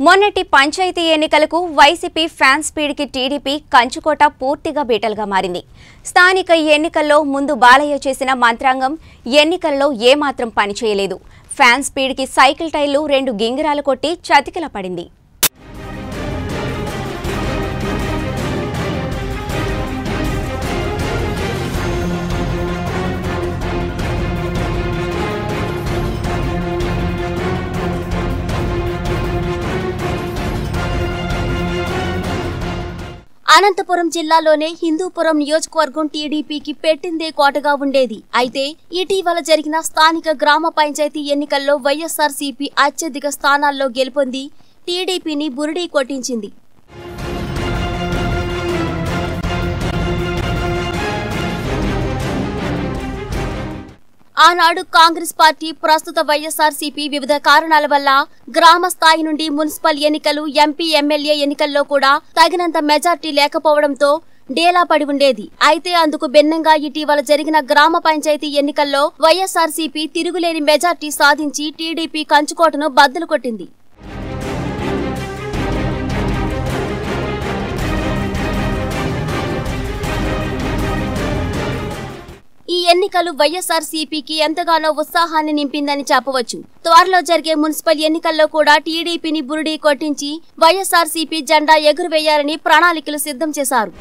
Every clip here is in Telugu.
మొన్నటి పంచాయతీ ఎన్నికలకు వైసీపీ ఫ్యాన్ స్పీడ్కి టీడీపీ కంచుకోట పూర్తిగా బీటలుగా మారింది స్థానిక ఎన్నికల్లో ముందు బాలయ్య చేసిన మంత్రాంగం ఎన్నికల్లో ఏమాత్రం పనిచేయలేదు ఫ్యాన్ స్పీడ్కి సైకిల్ టైర్లు రెండు గింగిరాలు కొట్టి చతికిల పడింది అనంతపురం జిల్లాలోనే హిందూపురం నియోజకవర్గం టీడీపీకి పెట్టిందే కోటగా ఉండేది అయితే ఇటీవల జరిగిన స్థానిక గ్రామ పంచాయతీ ఎన్నికల్లో వైఎస్ఆర్సీపీ అత్యధిక స్థానాల్లో గెలుపొంది టీడీపీని బురిడీ కొట్టించింది ఆనాడు కాంగ్రెస్ పార్టీ ప్రస్తుత వైఎస్ఆర్సీపీ వివిధ కారణాల వల్ల గ్రామ స్థాయి నుండి మున్సిపల్ ఎన్నికలు ఎంపీ ఎమ్మెల్యే ఎన్నికల్లో కూడా తగినంత మెజార్టీ లేకపోవడంతో డేలా పడి ఉండేది అయితే అందుకు భిన్నంగా ఇటీవల జరిగిన గ్రామ పంచాయతీ ఎన్నికల్లో వైఎస్ఆర్సీపీ తిరుగులేని మెజార్టీ సాధించి టీడీపీ కంచుకోటను బద్దలు కొట్టింది ఈ ఎన్నికలు వైఎస్ఆర్ సిపికి ఎంతగానో ఉత్సాహాన్ని నింపిందని చెప్పవచ్చు త్వరలో జరిగే మున్సిపల్ ఎన్నికల్లో కూడా టీడీపీని బురిడీ కొట్టించి వైఎస్ఆర్ సిపి జెండా ఎగురవేయాలని ప్రణాళికలు సిద్ధం చేశారు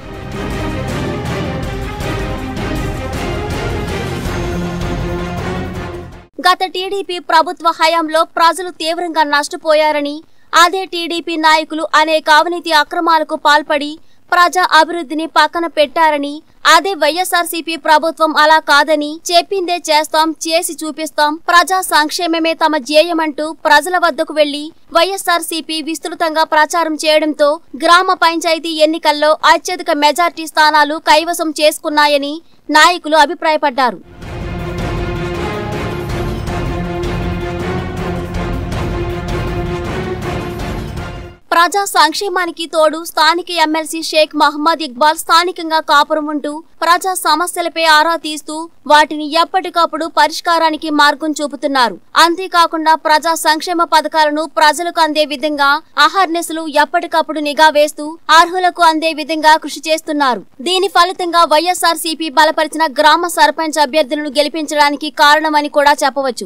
గత టీడీపీ ప్రభుత్వ హయాంలో ప్రజలు తీవ్రంగా నష్టపోయారని అదే టీడీపీ నాయకులు అనేక అవినీతి అక్రమాలకు పాల్పడి ప్రజా అభివృద్ధిని పక్కన పెట్టారని అదే వైఎస్ఆర్సీపీ ప్రభుత్వం అలా కాదని చెప్పిందే చేస్తాం చేసి చూపిస్తాం ప్రజా సంక్షేమమే తమ ధ్యేయమంటూ ప్రజల వద్దకు వెళ్లి వైఎస్ఆర్సీపీ విస్తృతంగా ప్రచారం చేయడంతో గ్రామ పంచాయతీ ఎన్నికల్లో అత్యధిక మెజార్టీ స్థానాలు కైవసం చేసుకున్నాయని నాయకులు అభిప్రాయపడ్డారు ప్రజా సంక్షేమానికి తోడు స్థానిక ఎమ్మెల్సీ షేక్ మహమ్మద్ ఇక్బాల్ స్థానికంగా కాపురం ఉంటూ ప్రజా సమస్యలపై ఆరా తీస్తూ వాటిని ఎప్పటికప్పుడు పరిష్కారానికి మార్గం చూపుతున్నారు అంతేకాకుండా ప్రజా సంక్షేమ పథకాలను ప్రజలకు అందే విధంగా అహర్నెస్లు ఎప్పటికప్పుడు నిఘా వేస్తూ అర్హులకు అందే విధంగా కృషి చేస్తున్నారు దీని ఫలితంగా వైఎస్ఆర్ బలపరిచిన గ్రామ సర్పంచ్ అభ్యర్థులను గెలిపించడానికి కారణమని కూడా చెప్పవచ్చు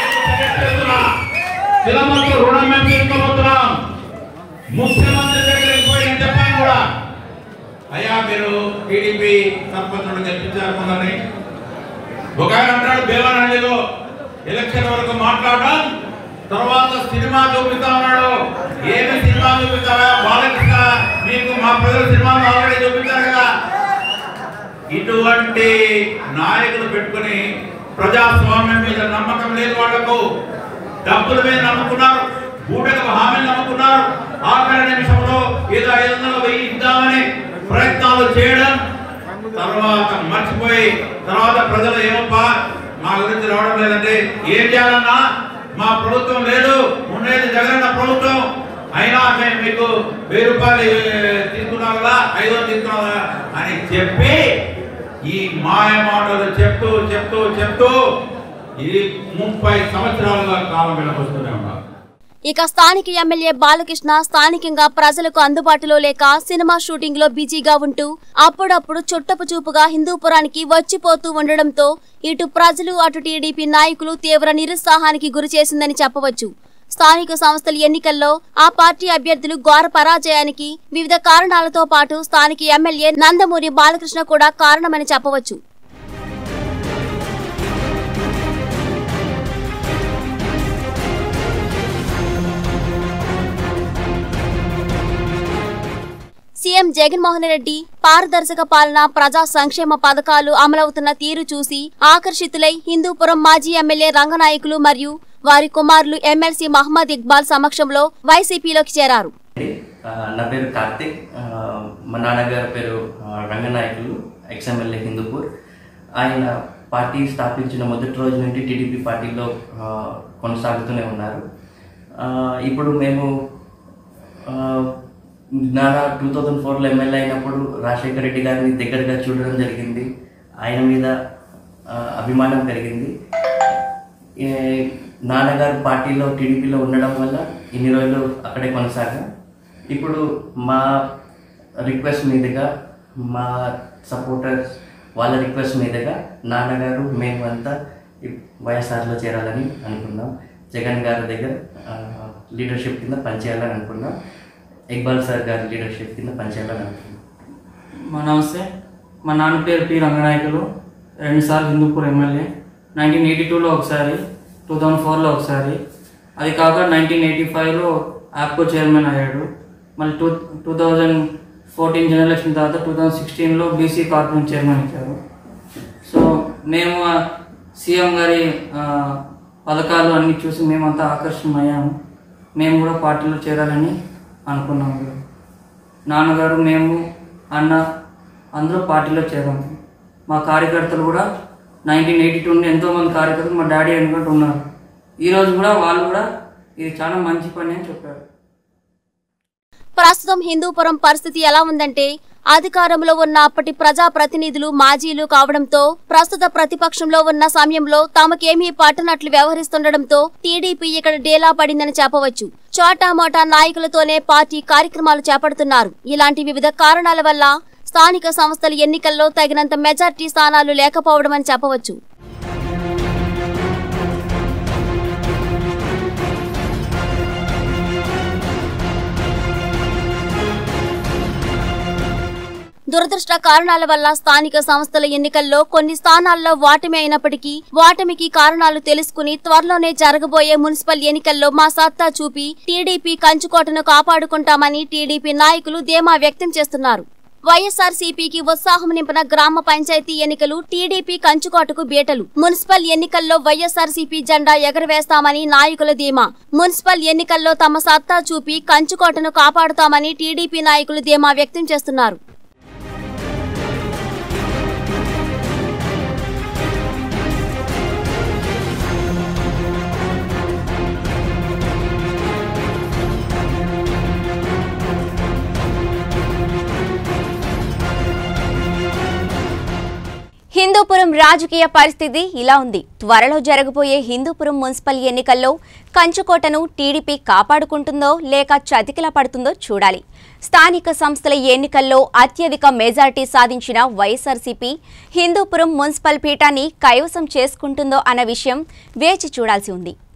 స్థిరమంతా రుణం మేము తీసుకోబోతున్నాం ముఖ్యమంత్రి దగ్గరికి పోయి నేను చెప్పాను కూడా అయ్యా మీరు టీడీపీ సర్పంచులు గెలిపించారు కొందరిని ఒక ఆయన అంటాడు దేవానందిలో ఎలక్షన్ వరకు మాట్లాడడం తర్వాత సినిమా చూపిస్తా ఉన్నాడు ఏమి సినిమా చూపిస్తావా బాలకృష్ణ మీకు మా ప్రజలు సినిమాలు ఆల్రెడీ చూపించారు కదా ఇటువంటి నాయకులు పెట్టుకుని ప్రజాస్వామ్యం మీద నమ్మకం లేదు వాళ్లకు డబ్బుల మీద నమ్ముకున్నారు బూటకు హామీలు నమ్ముకున్నారు ఆఖరి నిమిషంలో ఏదో ఐదు వందలు వెయ్యి ఇద్దామని ప్రయత్నాలు చేయడం తర్వాత మర్చిపోయి తర్వాత ప్రజలు ఏమప్పా మా గురించి రావడం లేదంటే ఏం చేయాలన్నా మా ప్రభుత్వం లేదు ఉండేది జగనన్న ప్రభుత్వం అయినా మేము మీకు వెయ్యి రూపాయలు తీసుకున్నాం కదా ఐదు వందలు తీసుకున్నాం కదా అని చెప్పి ఈ మాయ మాటలు చెప్తూ చెప్తూ చెప్తూ ఇది ముప్పై సంవత్సరాలుగా కాలం వెళ్ళకొస్తూనే ఉన్నారు ఇక స్థానిక ఎమ్మెల్యే బాలకృష్ణ స్థానికంగా ప్రజలకు అందుబాటులో లేక సినిమా షూటింగ్ లో బిజీగా ఉంటూ అప్పుడప్పుడు చుట్టపు చూపుగా హిందూపురానికి వచ్చిపోతూ ఉండడంతో ఇటు ప్రజలు అటు టీడీపీ నాయకులు తీవ్ర నిరుత్సాహానికి గురి చేసిందని చెప్పవచ్చు స్థానిక సంస్థల ఎన్నికల్లో ఆ పార్టీ అభ్యర్థులు ఘోర పరాజయానికి వివిధ కారణాలతో పాటు స్థానిక ఎమ్మెల్యే నందమూరి బాలకృష్ణ కూడా కారణమని చెప్పవచ్చు సీఎం జగన్మోహన్ రెడ్డి పారదర్శక పాలన ప్రజా సంక్షేమ పథకాలు అమలవుతున్న తీరు చూసి ఆకర్షితులై హిందూపురం మాజీ ఎమ్మెల్యే రంగనాయకులు మరియు వారి కుమారులు ఎమ్మెల్సీ మహమ్మద్ ఇక్బాల్ సమక్షంలో వైసీపీలోకి చేరారు ఆ, నా పేరు కార్తిక్ ఆ, మా నాన్నగారి పేరు ఆ, రంగనాయకులు ఎక్స్ఎమ్మెల్యే హిందూపూర్ ఆయన పార్టీ స్థాపించిన మొదటి రోజు నుండి టీడీపీ పార్టీలో ఆ, కొనసాగుతూనే ఉన్నారు ఆ, ఇప్పుడు మేము ఆ, నాన్న టూ థౌజండ్ ఫోర్లో ఎమ్మెల్యే అయినప్పుడు రాజశేఖర రెడ్డి గారిని దగ్గరగా చూడడం జరిగింది ఆయన మీద ఆ, అభిమానం పెరిగింది ఏ, నాన్నగారు పార్టీలో టీడీపీలో ఉండడం వల్ల ఇన్ని రోజులు అక్కడే కొనసాగా ఇప్పుడు మా రిక్వెస్ట్ మీదుగా మా సపోర్టర్స్ వాళ్ళ రిక్వెస్ట్ మీదుగా నాన్నగారు మేమంతా ఈ వైఎస్ఆర్లో చేరాలని అనుకున్నాం జగన్ గారి దగ్గర లీడర్షిప్ కింద పనిచేయాలని అనుకున్నాం ఇక్బాల్ సార్ గారి లీడర్షిప్ కింద పనిచేయాలని అనుకున్నాం మా నమస్తే మా నాన్న పేరు పి రంగనాయకులు రెండుసార్లు హిందూపూర్ ఎమ్మెల్యే నైన్టీన్ ఎయిటీ టూలో ఒకసారి టూ థౌజండ్ ఫోర్లో ఒకసారి అది కాక నైన్టీన్ ఎయిటీ ఫైవ్లో యాప్కో చైర్మన్ అయ్యాడు మళ్ళీ two two thousand fourteen general election తర్వాత టూ థౌజండ్ సిక్స్టీన్లో బీసీ కార్పొరేషన్ చైర్మన్ ఇచ్చారు సో మేము ఆ సీఎం గారి ఆ, పథకాలు అన్నీ చూసి మేమంతా ఆకర్షణమయ్యాము మేము కూడా పార్టీలో చేరాలని అనుకున్నాము నాన్నగారు మేము అన్న అందరూ పార్టీలో చేరాము మా కార్యకర్తలు కూడా నైన్టీన్ ఎయిటీ టూ నుండి ఎంతోమంది కార్యకర్తలు మా డాడీ అనుకుంటూ ఉన్నారు ఈరోజు కూడా వాళ్ళు కూడా ఇది చాలా మంచి పని అని చెప్పారు ప్రస్తుతం హిందూపురం పరిస్థితి ఎలా ఉందంటే అధికారంలో ఉన్న అప్పటి ప్రజా ప్రతినిధులు మాజీలు కావడంతో ప్రస్తుత ప్రతిపక్షంలో ఉన్న సమయంలో తమకేమీ పట్టనట్లు వ్యవహరిస్తుండటంతో టీడీపీ ఇక్కడ డేలా పడిందని చెప్పవచ్చు చోటామోటా నాయకులతోనే పార్టీ కార్యక్రమాలు చేపడుతున్నారు ఇలాంటి వివిధ కారణాల వల్ల స్థానిక సంస్థల ఎన్నికల్లో తగినంత మెజార్టీ స్థానాలు లేకపోవడం అని చెప్పవచ్చు దురదృష్ట కారణాల వల్ల స్థానిక సంస్థల ఎన్నికల్లో కొన్ని స్థానాల్లో ఓటమి అయినప్పటికీ ఓటమికి కారణాలు తెలుసుకుని త్వరలోనే జరగబోయే మున్సిపల్ ఎన్నికల్లో మా సత్తా చూపి టీడీపీ కంచుకోటను కాపాడుకుంటామని టీడీపీ నాయకులు ధీమా వ్యక్తం చేస్తున్నారు వైఎస్ఆర్ సిపికి ఉత్సాహం నింపిన గ్రామ పంచాయతీ ఎన్నికలు టీడీపీ కంచుకోటకు బీటలు మున్సిపల్ ఎన్నికల్లో వైఎస్ఆర్ సిపి జెండా ఎగరవేస్తామని నాయకుల ధీమా మున్సిపల్ ఎన్నికల్లో తమ సత్తా చూపి కంచుకోటను కాపాడుతామని టీడీపీ నాయకులు ధీమా వ్యక్తం చేస్తున్నారు హిందూపురం రాజకీయ పరిస్థితి ఇలా ఉంది త్వరలో జరగబోయే హిందూపురం మున్సిపల్ ఎన్నికల్లో కంచుకోటను టీడీపీ కాపాడుకుంటుందో లేక చతికిల పడుతుందో చూడాలి స్థానిక సంస్థల ఎన్నికల్లో అత్యధిక మెజార్టీ సాధించిన వైఎస్ఆర్సీపీ హిందూపురం మున్సిపల్ పీఠాన్ని కైవసం చేసుకుంటుందో అన్న విషయం వేచి చూడాల్సి ఉంది